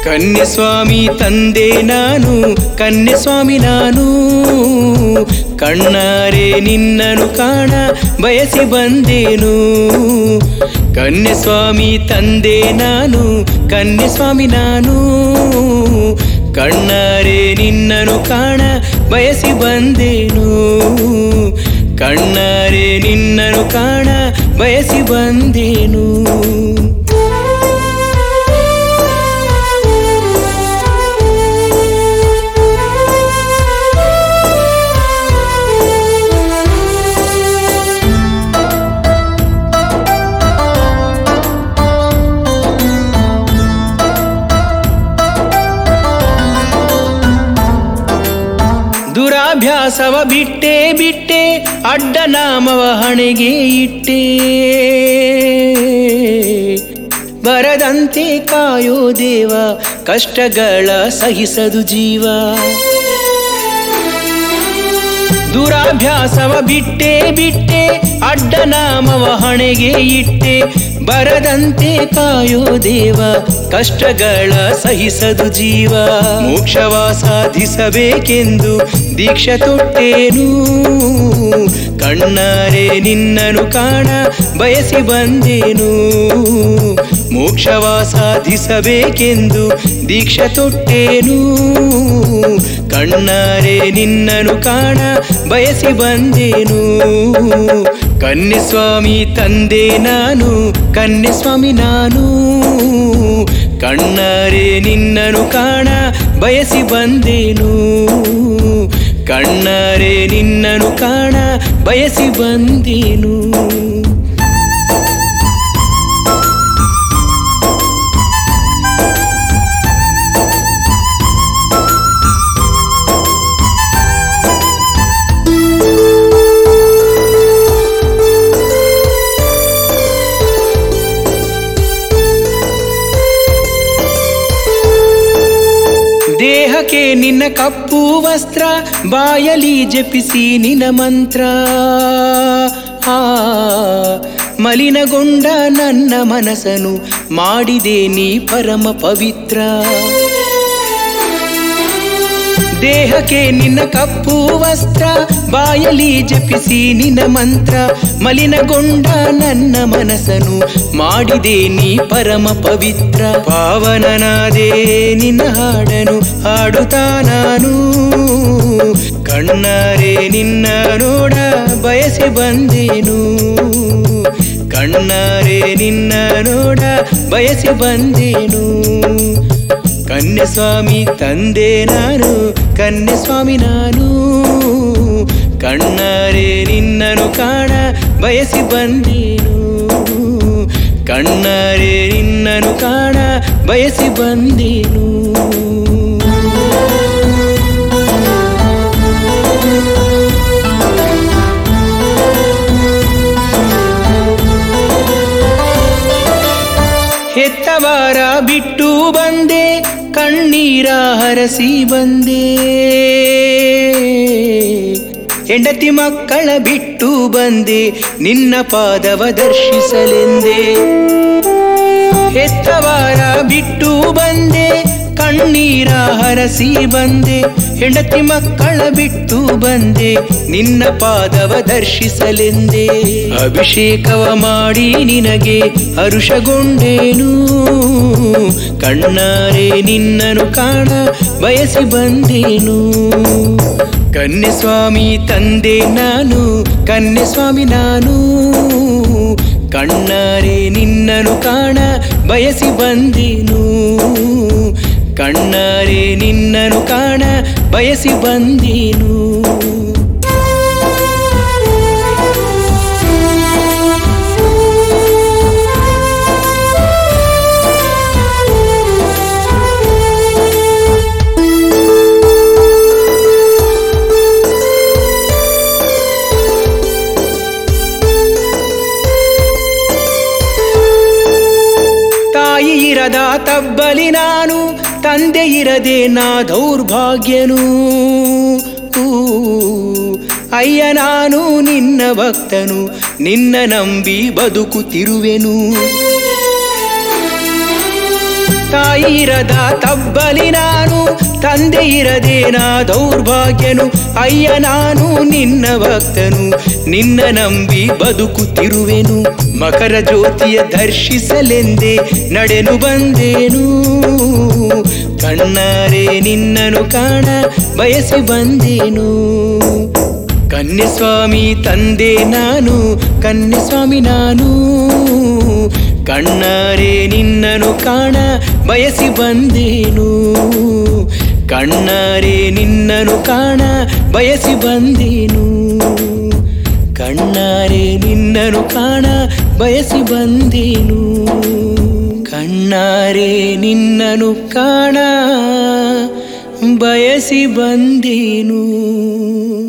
ಕನ್ಯಸ್ವಾಮಿ ತಂದೆ ನಾನು ಕನ್ಯಸ್ವಾಮಿ ನಾನು ಕಣ್ಣಾರೆ ನಿನ್ನನು ಕಾಣ ಬಯಸಿ ಬಂದೇನು ಕನ್ಯಸ್ವಾಮಿ ತಂದೆ ನಾನು ಕನ್ಯಸ್ವಾಮಿ ನಾನು ಕಣ್ಣಾರೆ ನಿನ್ನನು ಕಾಣ ಬಯಸಿ ಬಂದೇನು ಕಣ್ಣಾರೆ ನಿನ್ನನು ಕಾಣ ಬಯಸಿ ಬಂದೇನು ದುರಾಭ್ಯಾಸವ ಬಿಟ್ಟೆ ಬಿಟ್ಟೆ ಅಡ್ಡ ನಾಮವ ಹಣೆಗೆ ಇಟ್ಟೆ ಬರದಂತೆ ಕಾಯೋ ದೇವ ಕಷ್ಟಗಳ ಸಹಿಸದು ಜೀವ ದುರಾಭ್ಯಾಸವ ಬಿಟ್ಟೆ ಬಿಟ್ಟೆ ಅಡ್ಡ ನಾಮವ ಹಣೆಗೆ ಇಟ್ಟೆ ಬರದಂತೆ ಕಾಯೋ ದೇವ ಕಷ್ಟಗಳ ಸಹಿಸದು ಜೀವ ಮೋಕ್ಷವ ಸಾಧಿಸಬೇಕೆಂದು ದೀಕ್ಷ ತೊಟ್ಟೇನು ಕಣ್ಣಾರೆ ನಿನ್ನನು ಕಾಣ ಬಯಸಿ ಬಂದೇನು ಮೋಕ್ಷವ ಸಾಧಿಸಬೇಕೆಂದು ದೀಕ್ಷ ತೊಟ್ಟೇನು ಕಣ್ಣಾರೆ ನಿನ್ನನು ಕಾಣ ಬಯಸಿ ಬಂದೇನು ಕನ್ಯಸ್ವಾಮಿ ತಂದೆ ನಾನು ಕನ್ಯಸ್ವಾಮಿ ನಾನು ಕಣ್ಣಾರೆ ನಿನ್ನನು ಕಾಣ ಬಯಸಿ ಬಂದೇನು ಕಣ್ಣಾರೆ ನಿನ್ನನು ಕಾಣ ಬಯಸಿ ಬಂದೇನು ದೇಹಕ್ಕೆ ನಿನ್ನ ಕಪ್ಪು ವಸ್ತ್ರ ಬಾಯಲಿ ಜಪಿಸಿ ನಿನ್ನ ಮಂತ್ರ ಆ ಮಲಿನಗೊಂಡ ನನ್ನ ಮನಸ್ಸನು ಮಾಡಿದೆ ನೀ ಪರಮ ಪವಿತ್ರ ದೇಹಕ್ಕೆ ನಿನ್ನ ಕಪ್ಪು ವಸ್ತ್ರ ಬಾಯಲಿ ಜಪಿಸಿ ನಿನ್ನ ಮಂತ್ರ ಮಲಿನಗೊಂಡ ನನ್ನ ಮನಸ್ಸನು ಮಾಡಿದೆ ನೀ ಪರಮ ಪವಿತ್ರ ಪಾವನನಾದೆ ನಿನ್ನ ಹಾಡನು ಹಾಡುತ್ತಾ ನಾನು ಕಣ್ಣಾರೆ ನಿನ್ನ ನೋಡ ಬಯಸಿ ಬಂದೇನು ಕಣ್ಣಾರೆ ನಿನ್ನ ನೋಡ ಬಯಸಿ ಬಂದೇನು ಕನ್ಯಸ್ವಾಮಿ ತಂದೆ ನಾನು ಕನ್ಯಸ್ವಾಮಿ ನಾನು ಕಣ್ಣಾರೆ ನಿನ್ನನು ಕಾಣ ಬಯಸಿ ಬಂದೇನು ಕಣ್ಣಾರೆ ನಿನ್ನನು ಕಾಣ ಬಯಸಿ ಬಂದೇನು ಹೆತ್ತವಾರ ಬಿಟ್ಟು ಬಂದೆ ಕಣ್ಣೀರ ಹರಸಿ ಬಂದೆ ಹೆಂಡತಿ ಮಕ್ಕಳ ಬಿಟ್ಟು ಬಂದೆ ನಿನ್ನ ಪಾದವ ದರ್ಶಿಸಲೆಂದೆ ಹೆತ್ತವಾರ ಬಿಟ್ಟು ಬಂದೆ ಕಣ್ಣೀರ ಹರಸಿ ಬಂದೆ ಹೆಂಡತಿ ಮಕ್ಕಳ ಬಿಟ್ಟು ಬಂದೆ ನಿನ್ನ ಪಾದವ ದರ್ಶಿಸಲೆಂದೆ ಅಭಿಷೇಕವ ಮಾಡಿ ನಿನಗೆ ಹರುಷಗೊಂಡೇನು ಕಣ್ಣಾರೆ ನಿನ್ನನು ಕಾಣ ಬಯಸಿ ಬಂದೇನು ಕನ್ಯಸ್ವಾಮಿ ತಂದೆ ನಾನು ಕನ್ಯಸ್ವಾಮಿ ನಾನು ಕಣ್ಣಾರೆ ನಿನ್ನನು ಕಾಣ ಬಯಸಿ ಬಂದೇನು ಕಣ್ಣಾರೆ ನಿನ್ನನು ಕಾಣ ಬಯಸಿ ಬಂದೇನು ತಾಯಿ ಇರದ ತಬ್ಬಲಿ ನಾನು ತಂದೆ ಇರದೆ ನಾ ದೌರ್ಭಾಗ್ಯನು ಊ, ಅಯ್ಯ ನಾನು ನಿನ್ನ ಭಕ್ತನು ನಿನ್ನ ನಂಬಿ ಬದುಕುತ್ತಿರುವೆನು ತಾಯಿ ಇರದ ತಬ್ಬಲಿ ನಾನು ತಂದೆ ಇರದೆ ನಾ ದೌರ್ಭಾಗ್ಯನು ಅಯ್ಯ ನಾನು ನಿನ್ನ ಭಕ್ತನು ನಿನ್ನ ನಂಬಿ ಬದುಕುತ್ತಿರುವೆನು ಮಕರ ಜ್ಯೋತಿಯ ದರ್ಶಿಸಲೆಂದೇ ನಡೆನು ಬಂದೇನು ಕಣ್ಣಾರೆ ನಿನ್ನನು ಕಾಣ ಬಯಸಿ ಬಂದೇನು ಕನ್ಯಸ್ವಾಮಿ ತಂದೆ ನಾನು ಕನ್ಯಸ್ವಾಮಿ ನಾನು ಕಣ್ಣಾರೆ ನಿನ್ನನು ಕಾಣ ಬಯಸಿ ಬಂದೇನು ಕಣ್ಣಾರೆ ನಿನ್ನನು ಕಾಣ ಬಯಸಿ ಬಂದೇನು ಕಣ್ಣಾರೆ ನಿನ್ನನು ಕಾಣ ಬಯಸಿ ಬಂದೇನು ಕಣ್ಣಾರೆ ನಿನ್ನನು ಕಾಣ ಬಯಸಿ ಬಂದೇನು